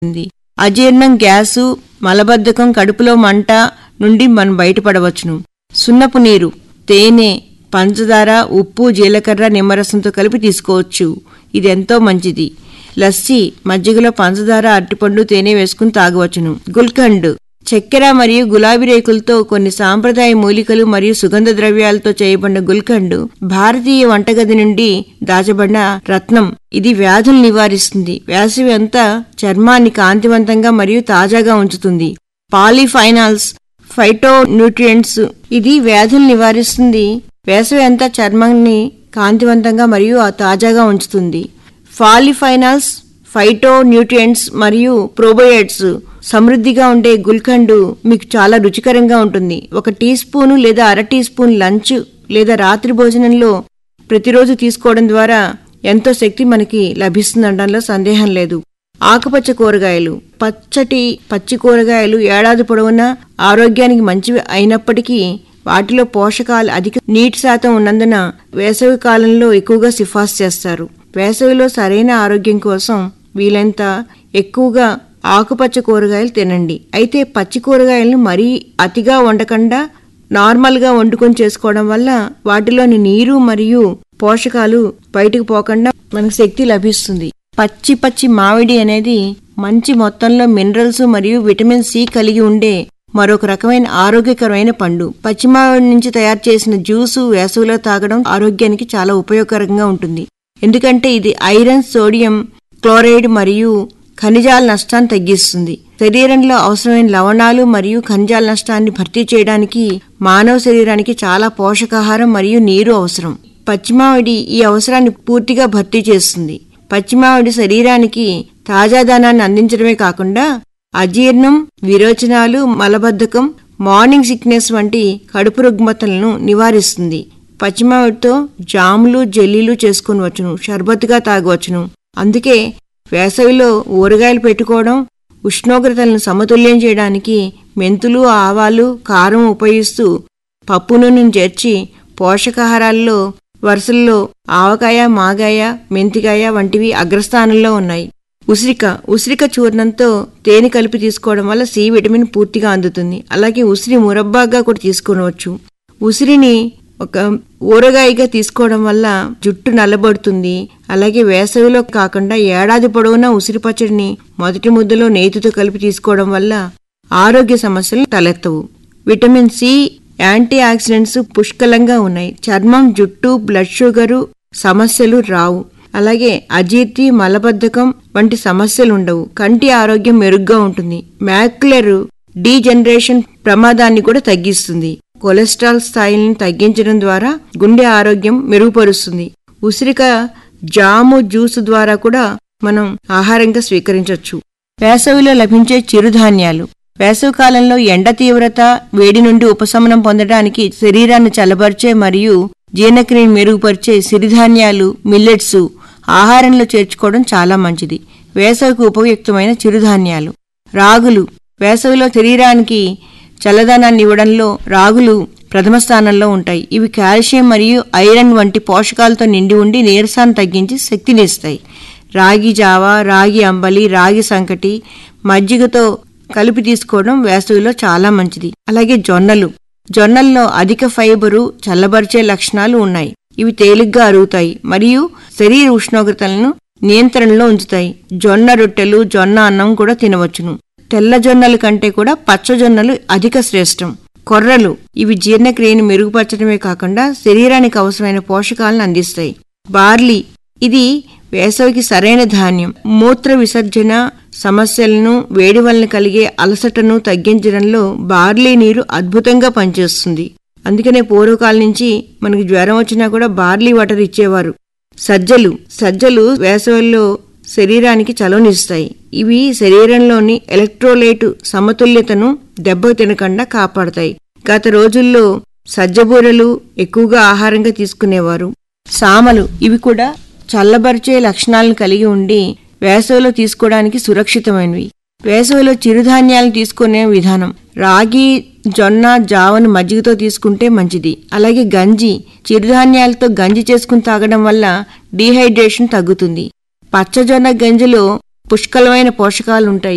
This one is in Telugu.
ఉంది అజీర్ణం గ్యాసు మలబద్ధకం కడుపులో మంట నుండి మనం బయటపడవచ్చును సున్నపు నీరు తేనె పంచదార ఉప్పు జీలకర్ర నిమ్మరసంతో కలిపి తీసుకోవచ్చు ఇది ఎంతో మంచిది లస్సీ మజ్జిగలో పంచదార అరటిపండు తేనె వేసుకుని తాగవచ్చును గుల్కండ్ చక్కెర మరియు గులాబీ రేకులతో కొన్ని సాంప్రదాయ మూలికలు మరియు సుగంధ ద్రవ్యాలతో చేయబడిన గుల్కండ్ భారతీయ వంటగది నుండి దాచబడిన రత్నం ఇది వ్యాధులు నివారిస్తుంది వేసవి అంతా చర్మాన్ని కాంతివంతంగా మరియు తాజాగా ఉంచుతుంది పాలిఫైనాల్స్ ఫైటో న్యూట్రియంట్స్ ఇది వ్యాధులు నివారిస్తుంది వేసవి అంతా చర్మాన్ని కాంతివంతంగా మరియు తాజాగా ఉంచుతుంది ఫాలిఫైనాల్స్ ఫైటో న్యూట్రియంట్స్ మరియు ప్రోబయోట్స్ సమృద్ధిగా ఉండే గుల్కండు మీకు చాలా రుచికరంగా ఉంటుంది ఒక టీ స్పూను లేదా అర టీ స్పూన్ లంచ్ లేదా రాత్రి భోజనంలో ప్రతిరోజు తీసుకోవడం ద్వారా ఎంతో శక్తి మనకి లభిస్తుందనడంలో సందేహం లేదు ఆకుపచ్చ కూరగాయలు పచ్చటి పచ్చి కూరగాయలు ఏడాది పొడవునా ఆరోగ్యానికి మంచివి అయినప్పటికీ వాటిలో పోషకాలు అధిక నీటి శాతం ఉన్నందున వేసవి కాలంలో ఎక్కువగా సిఫార్సు చేస్తారు వేసవిలో సరైన ఆరోగ్యం కోసం వీలైనంత ఎక్కువగా ఆకుపచ్చ కూరగాయలు తినండి అయితే పచ్చి కూరగాయలను మరీ అతిగా వండకుండా నార్మల్గా వండుకొని చేసుకోవడం వల్ల వాటిలోని నీరు మరియు పోషకాలు బయటకు పోకుండా మనకు శక్తి లభిస్తుంది పచ్చి పచ్చి మామిడి అనేది మంచి మొత్తంలో మినరల్స్ మరియు విటమిన్ సి కలిగి ఉండే మరొక రకమైన ఆరోగ్యకరమైన పండు పచ్చి మామిడి నుంచి తయారు చేసిన జ్యూసు వేసవిలో తాగడం ఆరోగ్యానికి చాలా ఉపయోగకరంగా ఉంటుంది ఎందుకంటే ఇది ఐరన్ సోడియం క్లోరైడ్ మరియు ఖనిజాల నష్టాన్ని తగ్గిస్తుంది శరీరంలో అవసరమైన లవణాలు మరియు ఖనిజాల నష్టాన్ని భర్తీ చేయడానికి మానవ శరీరానికి చాలా పోషకాహారం మరియు నీరు అవసరం పచ్చిమామిడి ఈ అవసరాన్ని పూర్తిగా భర్తీ చేస్తుంది పచ్చిమామిడి శరీరానికి తాజాదనాన్ని అందించడమే కాకుండా అజీర్ణం విరోచనాలు మలబద్ధకం మార్నింగ్ సిక్నెస్ వంటి కడుపు రుగ్మతలను నివారిస్తుంది పచ్చిమామిడితో జాములు జెల్లీలు చేసుకుని వచ్చును షర్బత్తుగా తాగవచ్చును అందుకే వేసవిలో ఊరగాయలు పెట్టుకోవడం ఉష్ణోగ్రతలను సమతుల్యం చేయడానికి మెంతులు ఆవాలు కారం ఉపయోగిస్తూ పప్పు నూనెను చేర్చి పోషకాహారాల్లో వరుసల్లో ఆవకాయ మాగాయ మెంతికాయ వంటివి అగ్రస్థానంలో ఉన్నాయి ఉసిరిక ఉసిరిక చూర్ణంతో తేనె కలిపి తీసుకోవడం వల్ల సి విటమిన్ పూర్తిగా అందుతుంది అలాగే ఉసిరి మురబ్బాగా కూడా తీసుకోవచ్చు ఉసిరిని ఒక ఊరగాయగా తీసుకోవడం వల్ల జుట్టు నల్లబడుతుంది అలాగే వేసవిలో కాకుండా ఏడాది పొడవునా ఉసిరి పచ్చడిని మొదటి ముద్దలో నేతితో కలిపి తీసుకోవడం వల్ల ఆరోగ్య సమస్యలు తలెత్తవు విటమిన్ సి యాంటీ ఆక్సిడెంట్స్ పుష్కలంగా ఉన్నాయి చర్మం జుట్టు బ్లడ్ షుగరు సమస్యలు రావు అలాగే అజీర్తి మలబద్ధకం వంటి సమస్యలు ఉండవు కంటి ఆరోగ్యం మెరుగ్గా ఉంటుంది మ్యాక్యులర్ డీజనరేషన్ ప్రమాదాన్ని కూడా తగ్గిస్తుంది కొలెస్ట్రాల్ స్థాయిలను తగ్గించడం ద్వారా గుండె ఆరోగ్యం మెరుగుపరుస్తుంది ఉసిరిక జాము జ్యూస్ ద్వారా కూడా మనం ఆహారంగా స్వీకరించవచ్చు వేసవిలో లభించే చిరుధాన్యాలు వేసవి కాలంలో ఎండ తీవ్రత వేడి నుండి ఉపశమనం పొందడానికి శరీరాన్ని చల్లబరిచే మరియు జీర్ణక్రియను మెరుగుపరిచే సిరిధాన్యాలు మిల్లెట్స్ ఆహారంలో చేర్చుకోవడం చాలా మంచిది వేసవికి ఉపయుక్తమైన చిరుధాన్యాలు రాగులు వేసవిలో శరీరానికి చల్లదనాన్ని ఇవ్వడంలో రాగులు ప్రథమ స్థానంలో ఉంటాయి ఇవి కాల్షియం మరియు ఐరన్ వంటి పోషకాలతో నిండి ఉండి నీరసాన్ని తగ్గించి శక్తినిస్తాయి రాగి జావ రాగి అంబలి రాగి సంకటి మజ్జిగతో కలిపి తీసుకోవడం వేసవిలో చాలా మంచిది అలాగే జొన్నలు జొన్నల్లో అధిక ఫైబరు చల్లబరిచే లక్షణాలు ఉన్నాయి ఇవి తేలిగ్గా అరుగుతాయి మరియు శరీర ఉష్ణోగ్రతలను నియంత్రణలో ఉంచుతాయి జొన్న రొట్టెలు జొన్న అన్నం కూడా తినవచ్చును తెల్ల జొన్నల కంటే కూడా పచ్చ జొన్నలు అధిక శ్రేష్టం కొర్రలు ఇవి జీర్ణక్రియను మెరుగుపరచడమే కాకుండా శరీరానికి అవసరమైన పోషకాలను అందిస్తాయి బార్లీ ఇది వేసవికి సరైన ధాన్యం మూత్ర విసర్జన సమస్యలను వేడి వలన కలిగే అలసటను తగ్గించడంలో బార్లీ నీరు అద్భుతంగా పనిచేస్తుంది అందుకనే పూర్వకాలం నుంచి మనకి జ్వరం వచ్చినా కూడా బార్లీ వాటర్ ఇచ్చేవారు సజ్జలు సజ్జలు వేసవిలో శరీరానికి చలవనిస్తాయి ఇవి శరీరంలోని ఎలక్ట్రోలైట్ సమతుల్యతను దెబ్బ తినకుండా కాపాడతాయి గత రోజుల్లో సజ్జబూరలు ఎక్కువగా ఆహారంగా తీసుకునేవారు సామలు ఇవి కూడా చల్లబరిచే లక్షణాలను కలిగి ఉండి వేసవిలో తీసుకోవడానికి సురక్షితమైనవి వేసవిలో చిరుధాన్యాలను తీసుకునే విధానం రాగి జొన్న జావను మజ్జిగతో తీసుకుంటే మంచిది అలాగే గంజి చిరుధాన్యాలతో గంజి చేసుకుని తాగడం వల్ల డీహైడ్రేషన్ తగ్గుతుంది పచ్చజొన్న గంజిలో పుష్కలమైన పోషకాలుంటాయి